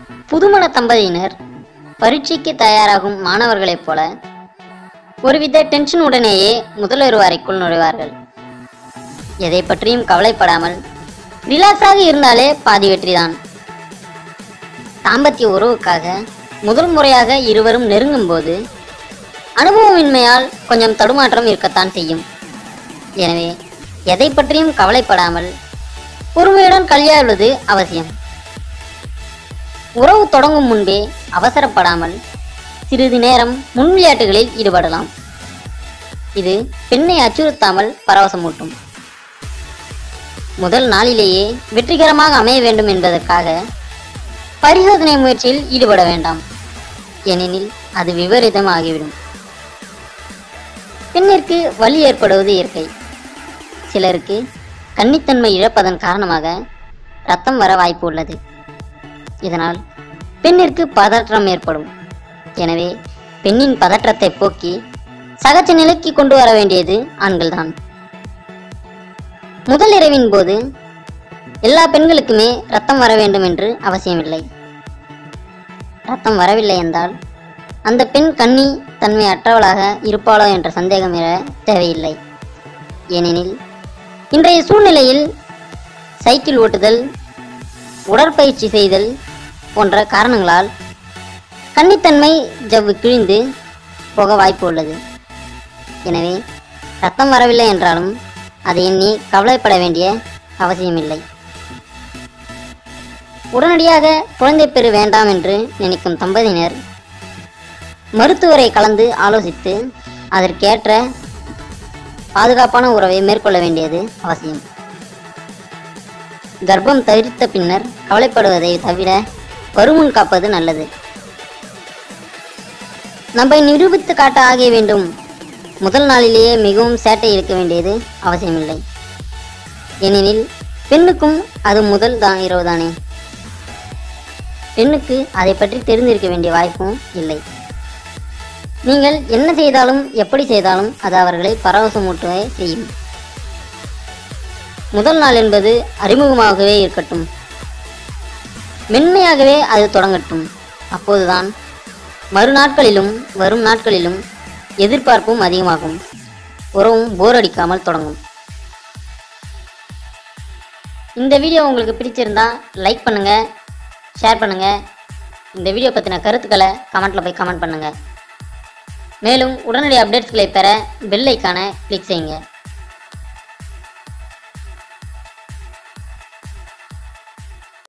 புதுமண தம்பதியினர் பரீட்சைக்கு தயாராகும் மாணவர்களைப் போல ஒருவித டென்ஷனுடனேயே முதல்வர் அறைக்குள் நுழைவார்கள் எதை பற்றியும் கவலைப்படாமல் ரிலாக்ஸாக இருந்தாலே பாதி வெற்றிதான் தாம்பத்திய உறவுக்காக முதல் முறையாக இருவரும் நெருங்கும் போது அனுபவமின்மையால் கொஞ்சம் தடுமாற்றம் இருக்கத்தான் செய்யும் எனவே எதை பற்றியும் கவலைப்படாமல் பொறுமையுடன் கையாளுவது அவசியம் உறவு தொடங்கும் முன்பே அவசரப்படாமல் சிறிது நேரம் முன் விளையாட்டுகளில் ஈடுபடலாம் இது பெண்ணை அச்சுறுத்தாமல் பரவசமூட்டும் முதல் நாளிலேயே வெற்றிகரமாக அமைய வேண்டும் என்பதற்காக பரிசோதனை முயற்சியில் ஈடுபட வேண்டாம் ஏனெனில் அது விபரீதம் ஆகிவிடும் பெண்ணிற்கு வலி ஏற்படுவது இயற்கை சிலருக்கு கன்னித்தன்மை இழப்பதன் காரணமாக ரத்தம் வர வாய்ப்பு உள்ளது இதனால் பெண்ணிற்கு பதற்றம் ஏற்படும் எனவே பெண்ணின் பதற்றத்தை போக்கி சகஜ நிலைக்கு கொண்டு வர வேண்டியது ஆண்கள்தான் முதல் இரவின் போது எல்லா பெண்களுக்குமே ரத்தம் வர வேண்டும் என்று அவசியமில்லை ரத்தம் வரவில்லை என்றால் அந்த பெண் கன்னி தன்மை அற்றவளாக இருப்பாளோ என்ற சந்தேகம் எழ தேவையில்லை ஏனெனில் இன்றைய சூழ்நிலையில் சைக்கிள் ஓட்டுதல் உடற்பயிற்சி செய்தல் போன்ற காரணங்களால் கன்னித்தன்மை ஜவ்வு கிழிந்து போக வாய்ப்பு உள்ளது எனவே ரத்தம் வரவில்லை என்றாலும் அதை எண்ணி கவலைப்பட வேண்டிய அவசியமில்லை உடனடியாக குழந்தை பெறு வேண்டாம் என்று நினைக்கும் தம்பதியினர் மருத்துவரை கலந்து ஆலோசித்து அதற்கேற்ற பாதுகாப்பான உறவை மேற்கொள்ள வேண்டியது அவசியம் கர்ப்பம் தவிர்த்த பின்னர் கவலைப்படுவதை தவிர வருமுன் காப்பது நல்லது நம்மை நிரூபித்து காட்ட ஆக வேண்டும் முதல் நாளிலேயே மிகவும் சேட்டை இருக்க வேண்டியது அவசியமில்லை ஏனெனில் பெண்ணுக்கும் அது முதல் தான் இரவு தானே பெண்ணுக்கு அதை பற்றி தெரிந்திருக்க வேண்டிய வாய்ப்பும் இல்லை நீங்கள் என்ன செய்தாலும் எப்படி செய்தாலும் அது அவர்களை பரவசமூட்டவே செய்யும் முதல் நாள் என்பது அறிமுகமாகவே இருக்கட்டும் மென்மையாகவே அது தொடங்கட்டும் அப்போதுதான் மறுநாட்களிலும் வரும் நாட்களிலும் எதிர்பார்ப்பும் அதிகமாகும் உறவும் போர் அடிக்காமல் தொடங்கும் இந்த வீடியோ உங்களுக்கு பிடிச்சிருந்தா லைக் பண்ணுங்க ஷேர் பண்ணுங்க இந்த வீடியோ பற்றின கருத்துக்களை கமெண்ட்ல போய் கமெண்ட் பண்ணுங்க மேலும் உடனடி அப்டேட்ஸ்களை பெற பெல் ஐக்கானை கிளிக் செய்யுங்க